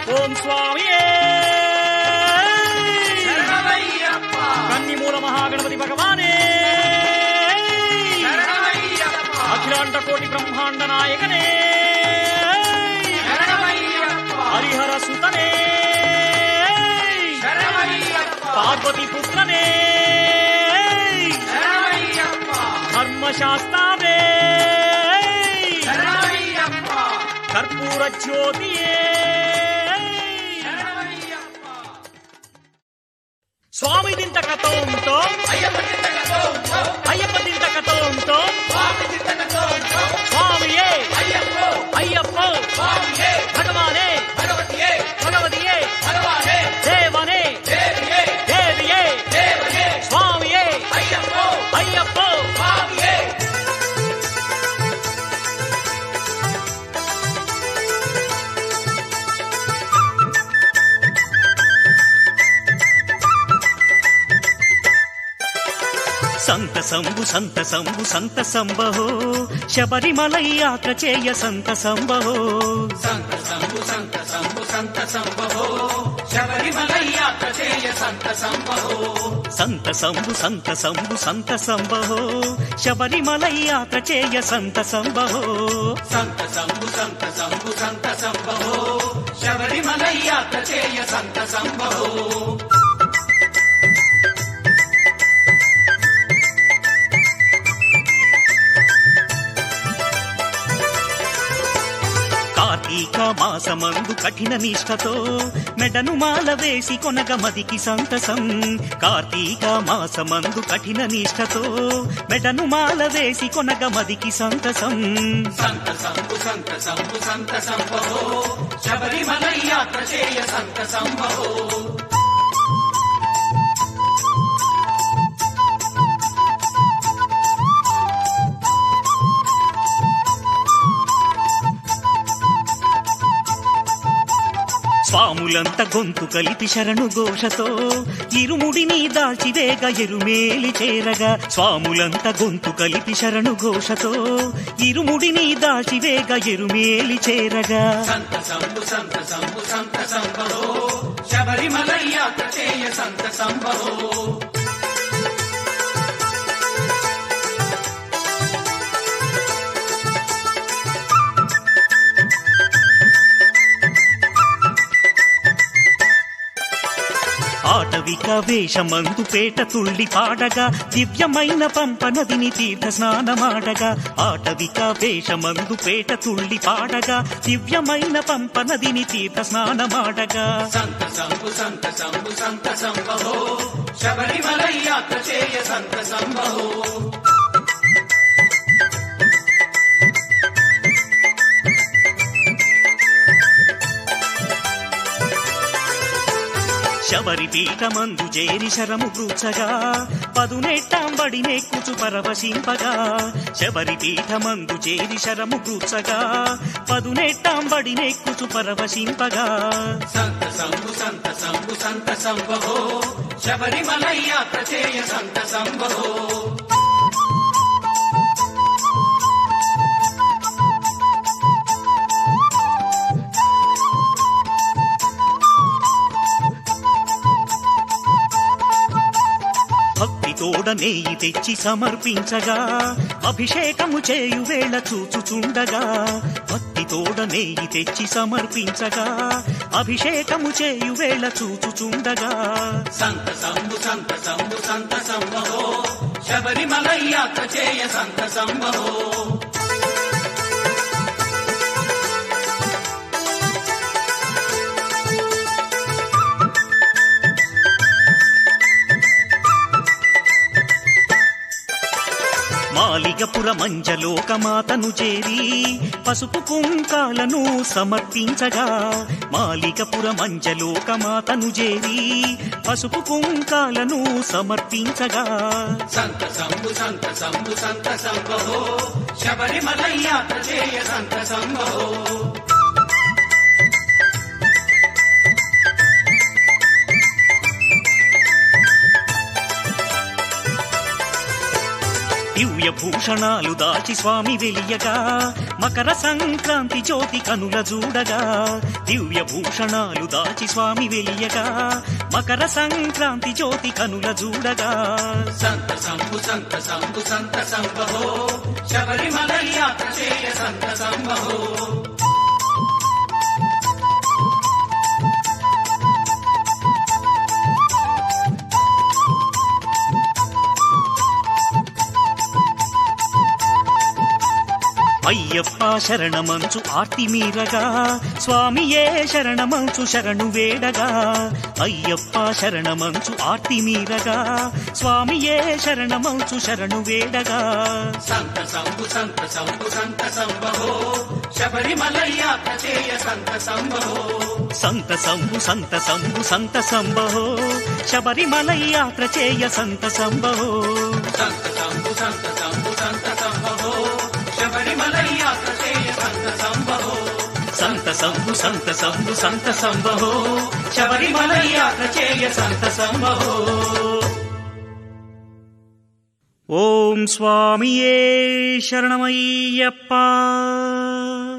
ఓం స్వామి శరణమయ్యప్ప కన్నిమూల మహాగణపతి భగవానే శరణమయ్యప్ప అఖిలాండ కోటి బ్రహ్మాండ నాయకనే శరణమయ్యప్ప హరిహర సుతనే శరణమయ్యప్ప పార్వతి పుత్రనే శరణమయ్యప్ప ధర్మశాస్త్రావే శరణమయ్యప్ప కర్పూర జ్యోతియే శరణమయ్యప్ప స్వామి దింత కథంతో అయ్యప్ప చింతకతో ఉంటో, అయ్యప్ప దింత కథంతో స్వామి చింతకతో ఉంటో, స్వామియే అయ్యప్పో అయ్యప్ప స్వామియే భగవానే భగవతియే భగవతియే భగవానే దేవనే దేవియే దేవియే దేవనే స్వామియే అయ్యప్పో అయ్యప్ప స్వామియే సంత సంబు సంత సంబు సంత సంబహో శబరిమలై యాత్ర చేయ సంత సంబహో సంత సంభు సంత సంభు సంత సంభవో శబరిమలై యాత్ర చేయ సంత సంభవో సంత సంబు సంత సంబు సంత సంబహో శబరిమలై యాత్ర చేయ సంత సంబహో సంత సంభు సంత సంభు సంత సంభవో శబరిమలై యాత్ర చేయ సంత సంభవో కార్తీక మాసమందు కఠిన నిష్ఠతో మెడను మాల వేసి కొనగ మదికి సంతసం కార్తీక మాసమందు కఠిన నిష్ఠతో మెడను మాల వేసి కొనగ మదికి సంతసం సంత సంభు సంత సంభు సంత సంభవో శబరిమలై యాత్ర చేయ సంత సంభవో స్వాములంత గొంతు కలిపి శరణు ఘోషతో ఇరుముడిని దాల్చివేగ ఎరుమేలి చేరగా స్వాములంత గొంతు కలిపి శరణు ఘోషతో ఇరుముడిని దాల్చివేగ ఎరుమేలి చేరగా సంత సంభు సంత సంభు సంత సంభవో శబరిమలై యాత్ర చేయ సంత సంభవో ఆటవిక వేషమందు పేట తుళ్ళి పాడగా దివ్యమైన పంప నదిని తీర్థ స్నానమాడగా ఆటవిక వేషమందు పేట తుళ్ళి పాడగా దివ్యమైన పంప నదిని తీర్థ స్నానమాడగా సంత సంభు సంత సంభు సంత సంభవో శబరిమలై యాత్ర చేయ సంత సంభవో శబరి పీఠమందు చేరి శరము కూర్చగా పదునెట్టాంబడి నెక్కుచు పరవశింపగా శబరి పీఠమందు చేరి శరము కూర్చగా పదునెట్టాంబడి నెక్కుచు పరవశింపగా సంత సంభు సంత సంభు సంత సంభవో శబరిమలై యాత్ర చేయ సంత సంభవో భక్తితోడ నెయ్యి తెచ్చి సమర్పించగా అభిషేకము చేయు వేళ చూచుచుండగా భక్తితోడ నెయ్యి తెచ్చి సమర్పించగా అభిషేకము చేయు వేళ చూచుచుండగా సంత సంభు సంత సంభు సంత సంభవో శబరిమలై యాత్ర చేయ సంత సంభవో మాలిగపుర మంజలోకమాతను చేరి పసుపు కుంకాలను సమర్పించగా మాలిగపుర మంజలోకమాతను చేరి పసుపు కుంకాలను సమర్పించగా సంత సంభు సంత సంభు సంత సంభవో శబరిమలై యాత్ర చేయ సంత సంభవో దివ్య భూషణాలు దాచి స్వామి వెలియగా మకర సంక్రాంతి జ్యోతి కనుల చూడగా దివ్య భూషణాలు దాచి స్వామి వెలియగా మకర సంక్రాంతి జ్యోతి కనుల చూడగా సంత సంబు సంత సంబు సంత సంబహో శబరిమల యాత్ర చేయ సంత సంబహో అయ్యప్ప శరణమంచు ఆర్తి మీరగా స్వామియే శరణమంచు శరణు వేడగా అయ్యప్ప శరణమంచు ఆర్తి మీరగా స్వామియే శరణమంచు శరణు వేడగా సంత సంబు సంత సంబు సంత సంబహో శబరిమల యాత్ర చేయ సంత సంబహో సంత సంబు సంత సంబు సంత సంబహో శబరిమల యాత్ర చేయ సంత సంబహో సంత సంబు సంత సంబు సంత సంబహో శబరిమల యాత్ర చేయ సంత సంబహో సంత సంబు సంత సంబు సంత సంబహో శబరిమల యాత్ర చేయ సంత సంబహో ఓం స్వామియే శరణమయ్యప్ప